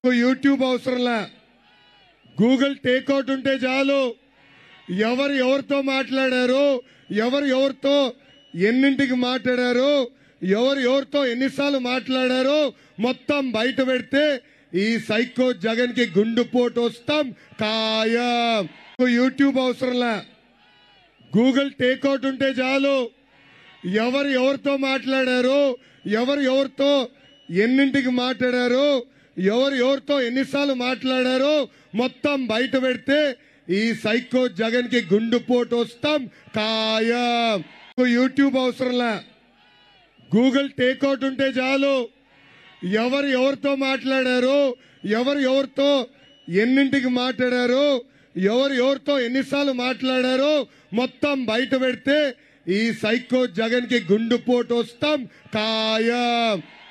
YouTube అవసరంలా Google takeout ఉంటే చాలు ఎవరు ఎవరితో మాట్లాడారు ఎవరు ఎవరితో ఎన్నింటికి మాట్లాడారు ఎవరు ఎవరితో ఎన్నిసార్లు మాట్లాడారు మొత్తం బయట పెడితే ఈ సైకో జగన్ కి గుండుపోటు వస్తాం ఖాయం యూట్యూబ్ అవసరంలా గూగుల్ టేక్అవుట్ ఉంటే చాలు ఎవరు ఎవరితో మాట్లాడారు ఎవరు ఎవరితో ఎన్నింటికి మాట్లాడారు ఎవరు ఎవరితో ఎన్నిసార్లు మాట్లాడారు మొత్తం బయట పెడితే ఈ సైకో జగన్ కి గుండుపోటు వస్తాం ఖాయం యూట్యూబ్ అవసరంలా గూగుల్ టేక్అవుట్ ఉంటే చాలు ఎవరు ఎవరితో మాట్లాడారు ఎవరు ఎవరితో ఎన్నింటికి మాట్లాడారు ఎవరు ఎవరితో ఎన్నిసార్లు మాట్లాడారు మొత్తం బయట పెడితే ఈ సైకో జగన్ కి గుండుపోటు వస్తాం ఖాయం